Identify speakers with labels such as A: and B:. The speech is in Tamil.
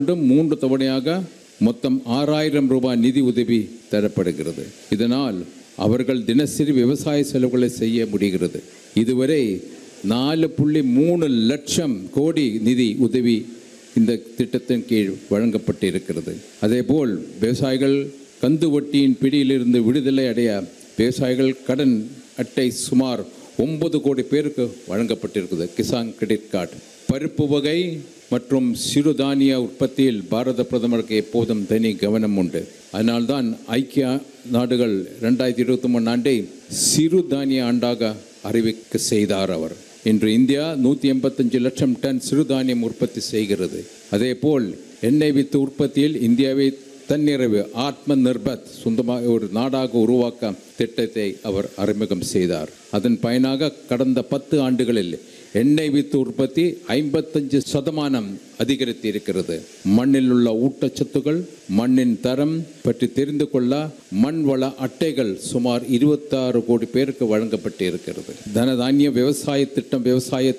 A: மீண்டும் மூன்று தவணையாக மொத்தம் ஆறாயிரம் ரூபாய் நிதி உதவி தரப்படுகிறது இதனால் அவர்கள் தினசரி விவசாய செலவுகளை செய்ய முடிகிறது இதுவரை நாலு புள்ளி மூணு லட்சம் கோடி நிதி உதவி இந்த திட்டத்தின் கீழ் வழங்கப்பட்டிருக்கிறது அதேபோல் விவசாயிகள் கந்து வட்டியின் பிடியிலிருந்து விடுதலை அடைய விவசாயிகள் கடன் அட்டை சுமார் ஒன்பது கோடி பேருக்கு வழங்கப்பட்டிருக்குது கிசான் கிரெடிட் கார்டு பருப்பு வகை மற்றும் சிறுதானிய உற்பத்தியில் பாரத பிரதமருக்கு எப்போதும் தனி கவனம் உண்டு அதனால்தான் ஐக்கிய நாடுகள் ரெண்டாயிரத்தி இருபத்தி மூணு ஆண்டை சிறுதானிய ஆண்டாக அறிவிக்க செய்தார் அவர் இன்று இந்தியா நூற்றி எண்பத்தஞ்சு லட்சம் டன் சிறுதானியம் உற்பத்தி செய்கிறது அதேபோல் எண்ணெய் வித்து உற்பத்தியில் இந்தியாவை தன்னிறைவு ஆத்ம நிர்பத் சொந்தமாக ஒரு நாடாக உருவாக்க திட்டத்தை அவர் அறிமுகம் செய்தார் அதன் பயனாக கடந்த பத்து ஆண்டுகளில் எண்ணெய் வித்து உற்பத்தி ஐம்பத்தஞ்சு சதமானம் அதிகரித்து இருக்கிறது மண்ணில் உள்ள ஊட்டச்சத்துக்கள் மண்ணின் தரம் பற்றி தெரிந்து கொள்ள மண் வள அட்டைகள் சுமார் இருபத்தாறு கோடி பேருக்கு வழங்கப்பட்டு இருக்கிறது தனதானிய விவசாய திட்டம் விவசாய